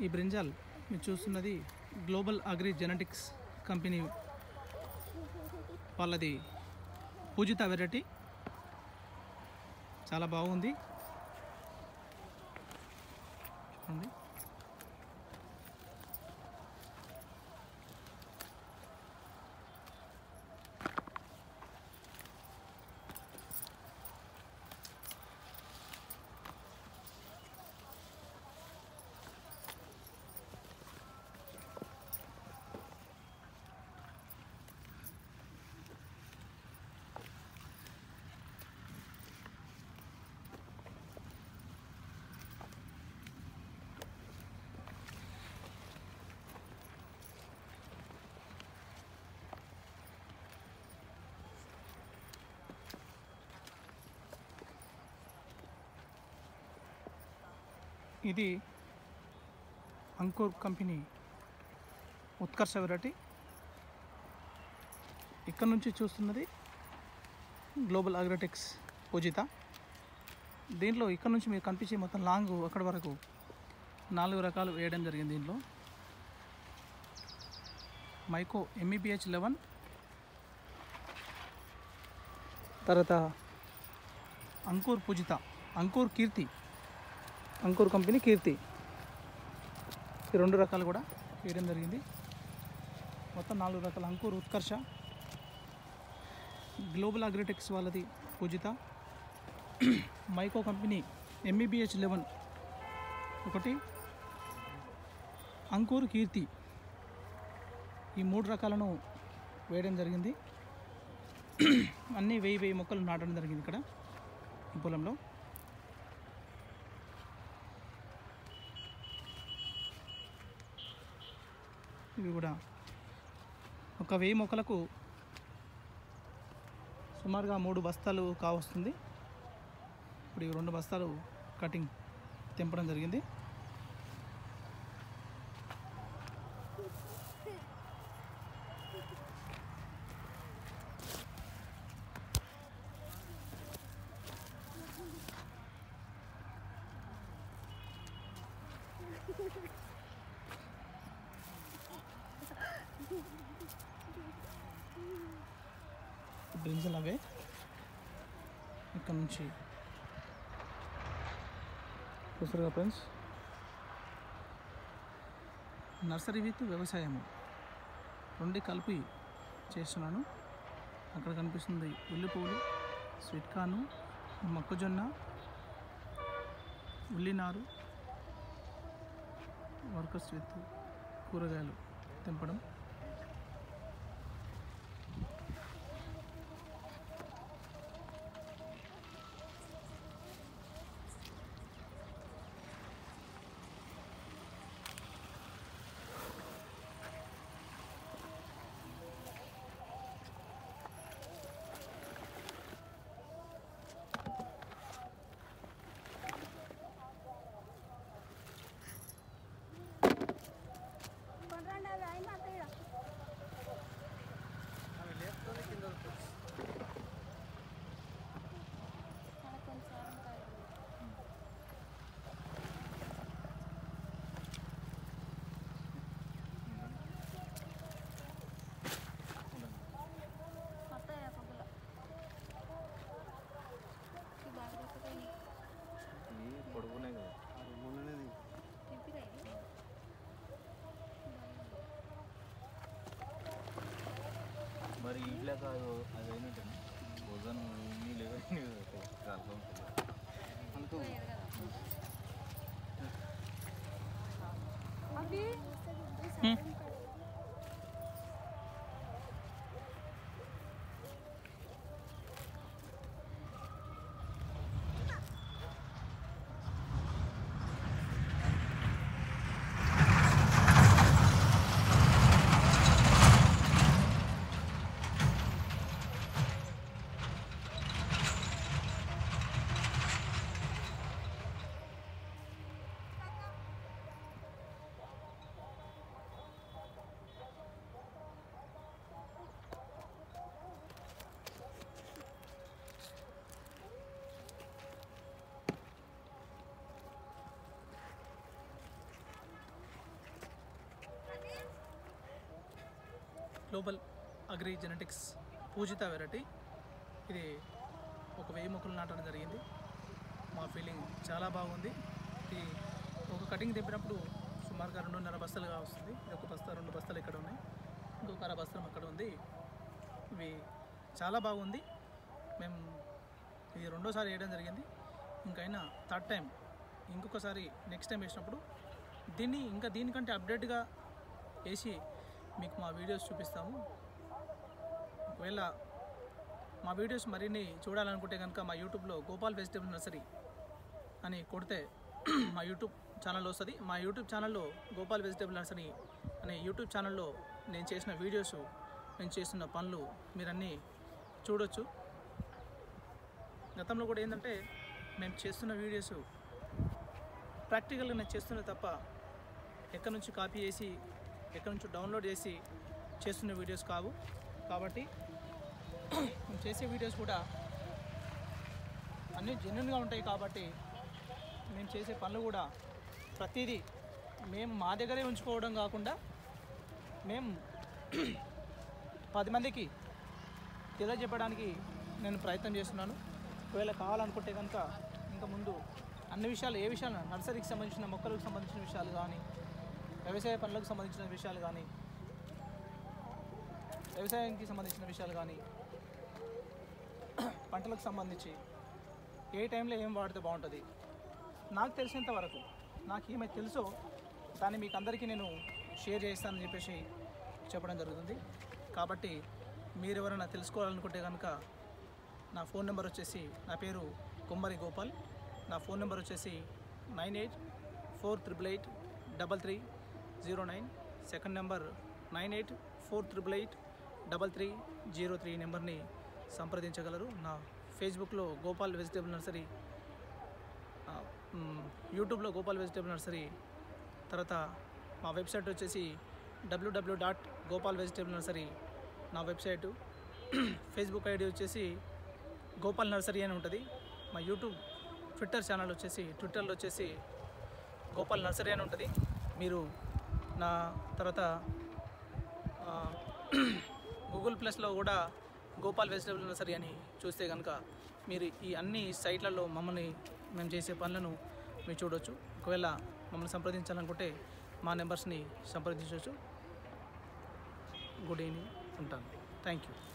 ఈ బ్రింజాల్ మీరు చూస్తున్నది గ్లోబల్ అగ్రి జెనెటిక్స్ కంపెనీ వాళ్ళది పూజిత వెరైటీ చాలా బాగుంది చూడండి ఇది అంకుర్ కంపెనీ ఉత్కర్ష వెరైటీ ఇక్కడ నుంచి చూస్తున్నది గ్లోబల్ అగ్రోటెక్స్ పూజిత దీంట్లో ఇక్కడ నుంచి మీకు కనిపించే మొత్తం లాంగ్ అక్కడ వరకు నాలుగు రకాలు వేయడం జరిగింది దీంట్లో మైకో ఎంఈపిహెచ్ లెవెన్ తర్వాత అంకుర్ పూజిత అంకుర్ కీర్తి అంకుర్ కంపెనీ కీర్తి ఈ రెండు రకాలు కూడా వేయడం జరిగింది మొత్తం నాలుగు రకాల అంకుర్ ఉత్కర్ష గ్లోబల్ అగ్రిటెక్స్ వాళ్ళది పూజిత మైకో కంపెనీ ఎంఈబిహెచ్ లెవెన్ ఒకటి అంకుర్ కీర్తి ఈ మూడు రకాలను వేయడం జరిగింది అన్నీ వెయ్యి వెయ్యి మొక్కలు నాటడం జరిగింది ఇక్కడ ఈ పొలంలో ఇవి కూడా ఒక వెయ్యి మొక్కలకు సుమారుగా మూడు బస్తాలు కావస్తుంది ఇప్పుడు ఈ రెండు బస్తాలు కటింగ్ తెంపడం జరిగింది బ్రింజల్ అవే ఇక్కడ నుంచి చూసారుగా ఫ్రెండ్స్ నర్సరీ విత్ వ్యవసాయము రెండు కలిపి చేస్తున్నాను అక్కడ కనిపిస్తుంది ఉల్లి పువ్వులు స్వీట్ కార్ను మొక్కజొన్న ఉల్లినారు వర్కర్స్ విత్ కూరగాయలు తెంపడం పొడుగున్నాయి కదా మరి ఇంట్లో కాదు అది అయినట్టు భోజనం నీ లేదు అంటూ global agri genetics Poojitha variety ఇది ఒక వెయ్యి మొక్కలు నాటడం జరిగింది మా ఫీలింగ్ చాలా బాగుంది ఇది ఒక కటింగ్ తెప్పినప్పుడు సుమారుగా రెండున్నర బస్తాలుగా వస్తుంది ఇది ఒక బస్తా రెండు బస్తాలు ఇక్కడ ఉన్నాయి ఇంకొక అర బస్తాలు అక్కడ ఉంది ఇవి చాలా బాగుంది మేము ఇది రెండోసారి వేయడం జరిగింది ఇంకైనా థర్డ్ టైం ఇంకొకసారి నెక్స్ట్ టైం వేసినప్పుడు దీన్ని ఇంకా దీనికంటే అప్డేట్గా వేసి మీకు మా వీడియోస్ చూపిస్తాము ఒకవేళ మా వీడియోస్ మరిన్ని చూడాలనుకుంటే కనుక మా యూట్యూబ్లో గోపాల్ వెజిటేబుల్ నర్సరీ అని కొడితే మా యూట్యూబ్ ఛానల్ వస్తుంది మా యూట్యూబ్ ఛానల్లో గోపాల్ వెజిటేబుల్ నర్సరీ అనే యూట్యూబ్ ఛానల్లో నేను చేసిన వీడియోస్ నేను చేస్తున్న పనులు మీరన్నీ చూడొచ్చు గతంలో కూడా ఏంటంటే మేము చేస్తున్న వీడియోస్ ప్రాక్టికల్గా నేను చేస్తున్నది తప్ప ఎక్కడి నుంచి కాపీ చేసి ఎక్కడి నుంచి డౌన్లోడ్ చేసి చేస్తున్న వీడియోస్ కావు కాబట్టి మేము చేసే వీడియోస్ కూడా అన్నీ జెన్యున్గా ఉంటాయి కాబట్టి మేము చేసే పనులు కూడా ప్రతిదీ మేము మా దగ్గరే ఉంచుకోవడం కాకుండా మేము పది మందికి తెలియజెప్పడానికి నేను ప్రయత్నం చేస్తున్నాను ఒకవేళ కావాలనుకుంటే కనుక ఇంకా ముందు అన్ని విషయాలు ఏ విషయాలు నర్సరీకి సంబంధించిన మొక్కలకు సంబంధించిన విషయాలు కానీ వ్యవసాయ పనులకు సంబంధించిన విషయాలు కానీ వ్యవసాయానికి సంబంధించిన విషయాలు కానీ పంటలకు సంబంధించి ఏ టైంలో ఏం వాడితే బాగుంటుంది నాకు తెలిసినంత వరకు నాకు ఏమైతే తెలుసో దాన్ని మీకు అందరికీ నేను షేర్ చేస్తానని చెప్పేసి చెప్పడం జరుగుతుంది కాబట్టి మీరు ఎవరైనా తెలుసుకోవాలనుకుంటే కనుక నా ఫోన్ నెంబర్ వచ్చేసి నా పేరు కుమ్మరి గోపాల్ నా ఫోన్ నెంబర్ వచ్చేసి nine eight four triple eight double three zero nine second number nine eight four triple eight double three zero three నెంబర్ని సంప్రదించగలరు నా ఫేస్బుక్లో గోపాల్ వెజిటేబుల్ నర్సరీ ఆ, మ్, యూట్యూబ్లో గోపాల్ వెజిటేబుల్ నర్సరీ తర్వాత మా వెబ్సైట్ వచ్చేసి WWW dot Gopal vegetable nursery నా వెబ్సైటు ఫేస్బుక్ ఐడి వచ్చేసి గోపాల్ నర్సరీ అని ఉంటుంది మా యూట్యూబ్ ట్విట్టర్ ఛానల్ వచ్చేసి ట్విట్టర్లో వచ్చేసి గోపాల్ నర్సరీ అని ఉంటుంది మీరు నా తర్వాత ఆ, గూగుల్ ప్లస్లో కూడా గోపాల్ వెజిటేబుల్ నర్సరీ అని చూస్తే కనుక మీరు ఈ అన్ని సైట్లలో మమ్మల్ని మేము చేసే పనులను మీరు చూడవచ్చు ఒకవేళ మమ్మల్ని సంప్రదించాలనుకుంటే మా నెంబర్స్ని సంప్రదించవచ్చు గుడ్ ఈవినింగ్ ఉంటాను థ్యాంక్ యూ